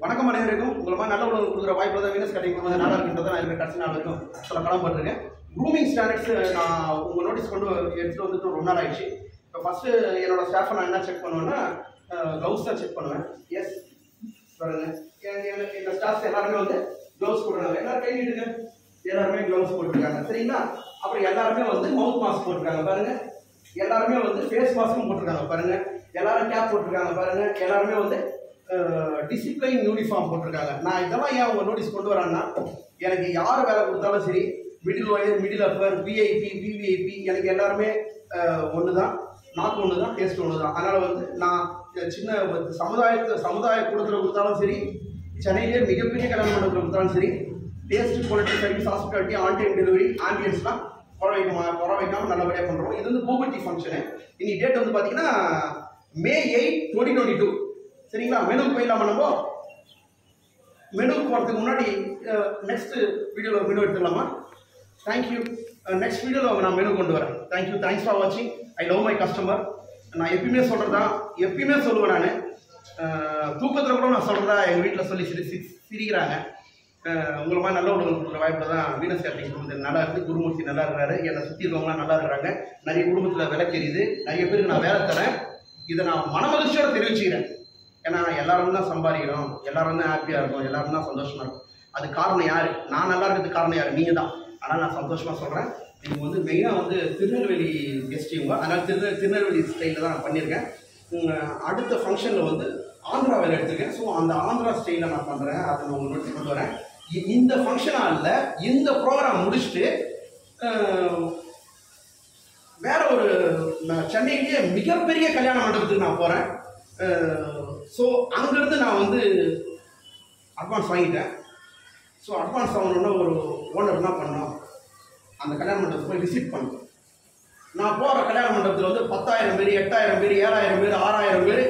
வணக்கம் அனைவருக்கும் உங்களை மாதிரி நல்ல உணவு கொடுக்குற வாய்ப்பு தான் வீனஸ் கட்டிங் வந்து நல்லா இருக்குன்றதை நான் இருக்கிற கடைசி நாள் வரைக்கும் சில படம் போட்டிருக்கேன் க்ரூமிங் ஸ்டாண்டர்ட்ஸ் நான் உங்கள் நோட்டீஸ் கொண்டு எடுத்துகிட்டு வந்துட்டு ரொம்ப நாள் ஆயிடுச்சு இப்போ ஃபஸ்ட்டு என்னோட ஸ்டாஃபை நான் என்ன செக் பண்ணுவேன்னா க்ளவுஸ் தான் செக் பண்ணுவேன் எஸ் பாருங்க என் எனக்கு இந்த ஸ்டாஃப்ஸ் எல்லாருமே வந்து க்ளவுஸ் போடுறாங்க எல்லாரும் கை நீட்டுங்க எல்லாருமே க்ளவுஸ் போட்டிருக்காங்க சரிங்களா அப்புறம் எல்லாருமே வந்து மவுத் மாஸ்க் போட்டிருக்காங்க பாருங்க எல்லாருமே வந்து ஃபேஸ் மாஸ்க்கும் போட்டிருக்காங்க பாருங்க எல்லாரும் கேப் போட்டிருக்காங்க பாருங்க எல்லாருமே வந்து டிசிப்ளைன் யூனிஃபார்ம் போட்டிருக்காங்க நான் இதெல்லாம் ஏன் உங்க நோட்டீஸ் கொண்டு வரேன்னா எனக்கு யார் வேலை கொடுத்தாலும் சரி middle lower middle upper VIP VVIP எனக்கு எல்லாருமே ஒன்று தான் நாக்கு ஒன்று தான் டேஸ்ட் ஒன்று தான் அதனால் வந்து நான் சின்ன சமுதாயத்தை சமுதாய கூடத்தில் கொடுத்தாலும் சரி சென்னையிலே மிகப்பெரிய கல்யாண மண்டபத்தில் கொடுத்தாலும் சரி taste quality service hospitality on time delivery ஆம்பியன்ஸ்லாம் குறை வைக்காம குறை வைக்காம நல்லபடியாக பண்ணுறோம் இது வந்து பூபர்ட்டி ஃபங்க்ஷனு இன்னைக்கு டேட் வந்து பார்த்தீங்கன்னா May eight twenty twenty two சரிங்களா மெனுக்கு போயிடலாமா நம்ம மெனுக்கு போகிறதுக்கு முன்னாடி நெக்ஸ்ட் வீடியோவில் மெனு எடுத்துடலாமா தேங்க்யூ நெக்ஸ்ட் வீடியோவில் நான் மெனு கொண்டு வரேன் தேங்க்யூ தேங்க்ஸ் ஃபார் வாட்சிங் ஐ லவ் மை கஸ்டமர் நான் எப்பயுமே சொல்கிறது தான் எப்பயுமே சொல்லுவேன் நான் தூக்கத்தில் கூட நான் சொல்கிறதா எங்கள் வீட்டில் சொல்லி சிரி சிரி சிரிக்கிறாங்க அஹ் உங்களை மாதிரி நல்ல உணவு கொடுக்குற வாய்ப்பில் தான் வீனஸ் கேட்டரிங் குடும்பத்தில் நல்லா இருக்குது குருமூர்த்தி நல்லா இருக்கிறாரு என்னை சுற்றி இருக்கவங்களாம் நல்லா இருக்கிறாங்க நிறைய குடும்பத்தில் விலைக்கு எரியுது நிறைய பேருக்கு நான் வேலை தரேன் இதை நான் மனமகிழ்ச்சியோட தெரிவிச்சுக்கிறேன் ஏன்னா எல்லாரும் தான் சம்பாதிக்கிறோம் எல்லாரும் தான் ஹாப்பியாக இருக்கும் எல்லாரும் தான் சந்தோஷமா இருக்கும் அது காரணம் யார் நான் நல்லா இருக்கிறதுக்கு காரணம் யார் நீங்கள் தான் ஆனால் நான் சந்தோஷமாக சொல்கிறேன் நீங்கள் வந்து மெயினாக வந்து திருநெல்வேலி கெஸ்ட் இவங்க அதனால் திரு திருநெல்வேலி ஸ்டைலில் தான் நான் பண்ணியிருக்கேன் உம், அடுத்த ஃபங்க்ஷனில் வந்து ஆந்திரா வேலை எடுத்திருக்கேன் ஸோ அந்த ஆந்திரா ஸ்டைலில் நான் பண்ணுறேன் அதை நான் உங்களுக்கு கொண்டு வரேன் இ- இந்த ஃபங்க்ஷன் ஹாலில் இந்த ப்ரோக்ராம் முடிச்சுட்டு அஹ், வேற ஒரு நான் சென்னையிலேயே மிகப்பெரிய கல்யாண மண்டபத்துக்கு நான் போகிறேன் ஸோ அங்கேருந்து நான் வந்து அட்வான்ஸ் வாங்கிட்டேன் ஸோ அட்வான்ஸ் வாங்கணுன்னா ஒரு ஓனர் என்ன பண்ணோம் அந்த கல்யாண மண்டபத்தை போய் விசிட் பண்ணணும் நான் போகிற கல்யாண மண்டபத்தில் வந்து பத்தாயிரம் பேர் எட்டாயிரம் பேர் ஏழாயிரம் பேர் ஆறாயிரம் பேர்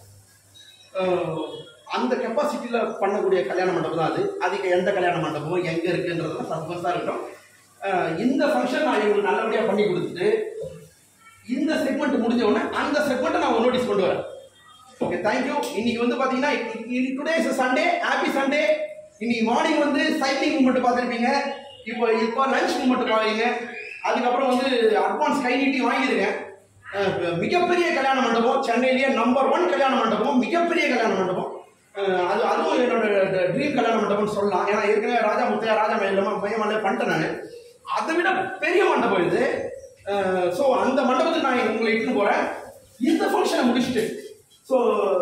அந்த கெப்பாசிட்டியில் பண்ணக்கூடிய கல்யாண மண்டபம் தான் அது அதுக்கு எந்த கல்யாண மண்டபமும் எங்கே இருக்குன்றதுலாம் சஸ்பென்ஸாக இருக்கட்டும் அஹ் இந்த ஃபங்க்ஷன் நான் இவங்களுக்கு நல்லபடியாக பண்ணி கொடுத்துட்டு இந்த செக்மெண்ட் முடிஞ்ச உடனே அந்த செக்மெண்ட்டை நான் நோட்டீஸ் கொண்டு வரேன் ஓகே தேங்க்யூ இன்னைக்கு வந்து பார்த்தீங்கன்னா today is Sunday happy Sunday இன்னைக்கு மார்னிங் வந்து சைக்கிளிங் மூமெண்ட் பார்த்துருப்பீங்க இப்போ இப்போ லஞ்ச் மூமெண்ட் பார்க்குறீங்க அதுக்கப்புறம் வந்து அட்வான்ஸ் கை நீட்டி வாங்கியிருக்கேன் அஹ் மிகப்பெரிய கல்யாண மண்டபம் சென்னையிலேயே நம்பர் ஒன் கல்யாண மண்டபம் மிகப்பெரிய கல்யாண மண்டபம் அஹ் அது அதுவும் என்னோட ட்ரீம் கல்யாண மண்டபம்னு சொல்லலாம் ஏன்னா ஏற்கனவே ராஜா முத்தையா ராஜா மயிலமா பையன் பண்ணிட்டேன் நான் அதை விட பெரிய மண்டபம் இது ஸோ அந்த மண்டபத்துக்கு நான் உங்களை இட்டுன்னு போகிறேன் இந்த ஃபங்க்ஷனை முடிச்சுட்டு ஸோ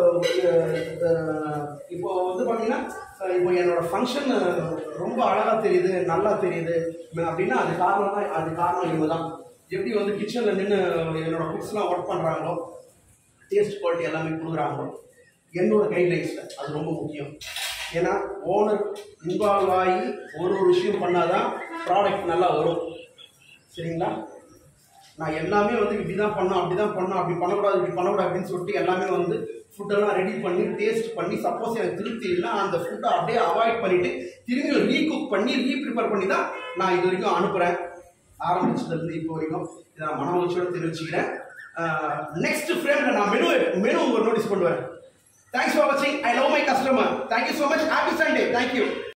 இப்போ வந்து பார்த்தீங்கன்னா அஹ் இப்போ என்னோட ஃபங்க்ஷன் ரொம்ப அழகாக தெரியுது நல்லா தெரியுது ம- அப்படின்னா அது காரணம் தான் அது காரணம் இவங்க தான் எப்படி வந்து கிச்சனில் நின்று என்னோட குக்ஸ்லாம் ஒர்க் பண்ணுறாங்களோ டேஸ்ட் குவாலிட்டி எல்லாமே கொடுக்குறாங்களோ என்னோட கைட்லைன்ஸில் அது ரொம்ப முக்கியம் ஏன்னா ஓனர் இன்வால்வ் ஆகி ஒரு ஒரு விஷயம் பண்ணாதான் ப்ராடக்ட் நல்லா வரும் சரிங்களா நான் எல்லாமே வந்து இப்படி தான் பண்ணோம் அப்படி தான் பண்ணோம் அப்படி பண்ணக்கூடாது இப்படி பண்ணக்கூடாது அப்படின்னு சொல்லிட்டு எல்லாமே வந்து ஃபுட்டெல்லாம் ரெடி பண்ணி டேஸ்ட் பண்ணி சப்போஸ் எனக்கு திருப்தி இல்லைன்னா அந்த ஃபுட்டை அப்படியே அவாய்ட் பண்ணிட்டு திரும்பி ரீகுக் பண்ணி ரீப்ரிப்பேர் பண்ணி தான் நான் இது வரைக்கும் அனுப்புகிறேன் ஆரம்பிச்சதுலேருந்து இப்போ வரைக்கும் இதை நான் மனமகிழ்ச்சியோட தெரிவிச்சுக்கிறேன் நெக்ஸ்ட் ஃப்ரேமில் நான் மெனு மெனு உங்கள் நோட்டீஸ் கொண்டு வரேன் தேங்க்ஸ் ஃபார் வாட்சிங் I love my customer thank you so much happy Sunday thank you